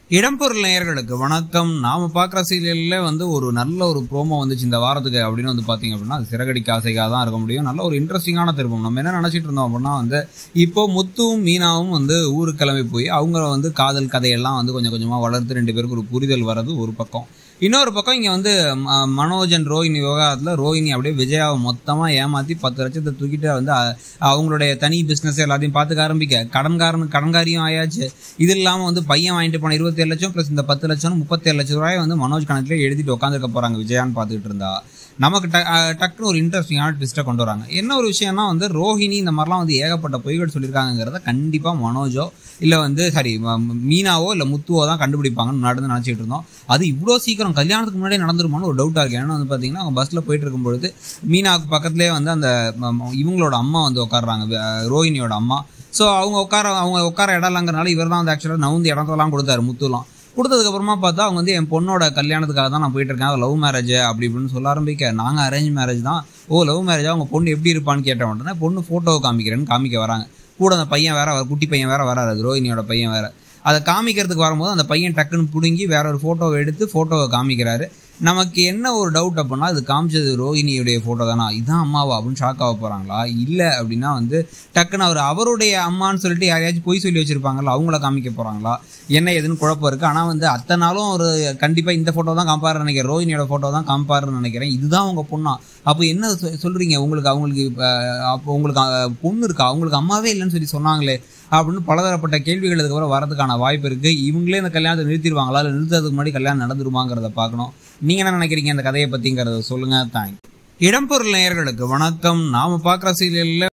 இடம்பொருள் நேயர்களுக்கு வணக்கம் நாம பார்க்குற சீரியல்ல வந்து ஒரு நல்ல ஒரு ப்ரோமோ வந்துச்சு இந்த வாரத்துக்கு அப்படின்னு வந்து பார்த்தீங்க அப்படின்னா அது சிறகடிக்க ஆசைக்காக தான் இருக்க முடியும் நல்ல ஒரு இன்ட்ரெஸ்டிங்கான திருப்பம் நம்ம என்ன நினச்சிட்டு இருந்தோம் அப்படின்னா வந்து இப்போ முத்துவும் மீனாவும் வந்து ஊருக்கு கிளம்பி போய் அவங்க வந்து காதல் கதையெல்லாம் வந்து கொஞ்சம் கொஞ்சமாக வளர்த்து ரெண்டு பேருக்கு ஒரு புரிதல் வர்றது ஒரு பக்கம் இன்னொரு பக்கம் இங்கே வந்து ம- மனோஜன் ரோஹிணி விவகாரத்தில் ரோஹிணி அப்படியே விஜயாவை மொத்தமாக ஏமாற்றி பத்து லட்சத்தை தூக்கிட்டு வந்து அ- அவங்களுடைய தனி பிஸ்னஸ் எல்லாத்தையும் பார்த்துக்க ஆரம்பிக்க கடன்காரனு கடன்காரியும் ஆயாச்சு இது இல்லாமல் வந்து பையன் வாங்கிட்டு போன இருபத்தேழு லட்சம் ப்ளஸ் இந்த பத்து லட்சம் முப்பத்தேழு லட்சம் ரூபாய் வந்து மனோஜ் கணக்கில் எழுதிட்டு உட்காந்துருக்க போகிறாங்க விஜயான்னு பார்த்துக்கிட்டு இருந்தா நமக்கு ட அஹ் டக்குன்னு ஒரு இன்ட்ரெஸ்டிங்கான ட்விஸ்ட்டை கொண்டு வராங்க என்ன ஒரு விஷயம்னா வந்து ரோஹிணி இந்த மாதிரிலாம் வந்து ஏகப்பட்ட பொய்கள் சொல்லியிருக்காங்கிறத கண்டிப்பாக மனோஜோ இல்லை வந்து சாரி மீனாவோ இல்லை முத்துவோ தான் கண்டுபிடிப்பாங்கன்னு நடந்து நினச்சிட்டு இருந்தோம் அது இவ்வளோ சீக்கிரம் கல்யாணத்துக்கு முன்னாடியே நடந்துருமான்னு ஒரு டவுட்டாக இருக்கு ஏன்னா வந்து பார்த்தீங்கன்னா அவங்க பஸ்ஸில் போயிட்டு இருக்கும்பொழுது மீனாவுக்கு பக்கத்துலேயே வந்து அந்த ம- ம- இவங்களோட அம்மா வந்து உட்காடுறாங்க அஹ் ரோஹிணியோட அம்மா ஸோ அவங்க உட்கார அவங்க உட்கார இடம் இல்லைங்கிறனால இவர் தான் வந்து ஆக்சுவலாக நவுந்து இடத்தெல்லாம் கொடுத்தாரு முத்துலாம் கொடுத்ததுக்கு அப்புறமா பார்த்தா அவங்க வந்து என் பொண்ணோட கல்யாணத்துக்காக தான் நான் போயிட்டு இருக்கேன் அது லவ் மேரேஜ் அப்படி இப்படின்னு சொல்ல ஆரம்பிக்க நாங்கள் அரேஞ்ச் மேரேஜ் தான் ஓ லவ் மேரேஜா உங்கள் பொண்ணு எப்படி இருப்பான்னு கேட்ட உடனே பொண்ணு ஃபோட்டோவை காமிக்கிறேன்னு காமிக்க வராங்க கூட அந்த பையன் வேற வர- குட்டி பையன் வேற வராது அது ரோஹினியோட பையன் வேற அதை காமிக்கிறதுக்கு வரும்போது அந்த பையன் டக்குன்னு பிடுங்கி வேற ஒரு ஃபோட்டோவை எடுத்து ஃபோட்டோவை காமிக்கிறாரு நமக்கு என்ன ஒரு டவுட் அப்படின்னா இது காமிச்சது ரோஹினியுடைய ஃபோட்டோ தானா இதான் அம்மாவா அப்படின்னு ஷாக் ஆக போகிறாங்களா இல்லை அப்படின்னா வந்து டக்குன்னு அவர் அவருடைய அம்மான்னு சொல்லிட்டு யாரையாச்சும் பொய் சொல்லி வச்சிருப்பாங்கல்ல அவங்கள காமிக்க போகிறாங்களா என்ன ஏதுன்னு குழப்பம் இருக்குது ஆனால் வந்து அத்தனை நாளும் ஒரு கண்டிப்பாக இந்த ஃபோட்டோ தான் காம்பாருன்னு நினைக்கிறேன் ரோஹினியோட ஃபோட்டோ தான் காம்பாருன்னு நினைக்கிறேன் இதுதான் உங்கள் பொண்ணா அப்போ என்ன சொ- சொல்றீங்க உங்களுக்கு அவங்களுக்கு அஹ், அப்போ உங்களுக்கு அஹ், பொண்ணு இருக்கா அவங்களுக்கு அம்மாவே இல்லைன்னு சொல்லி சொன்னாங்களே அப்படின்னு பலதரப்பட்ட கேள்விகள் இதுக்கப்புறம் வரதுக்கான வாய்ப்பு இருக்கு இவங்களே இந்த கல்யாணத்தை நிறுத்திடுவாங்களா இல்லை நிறுத்துறதுக்கு முன்னாடி கல்யாணம் நடந்துருமாங்கிறத பார்க்கணும் நீங்க என்ன நினைக்கிறீங்க இந்த கதையை பத்திங்கிறத சொல்லுங்க தேங்க் இடம்பொருள் நேயர்களுக்கு வணக்கம் நாம பார்க்குற சீரியல்ல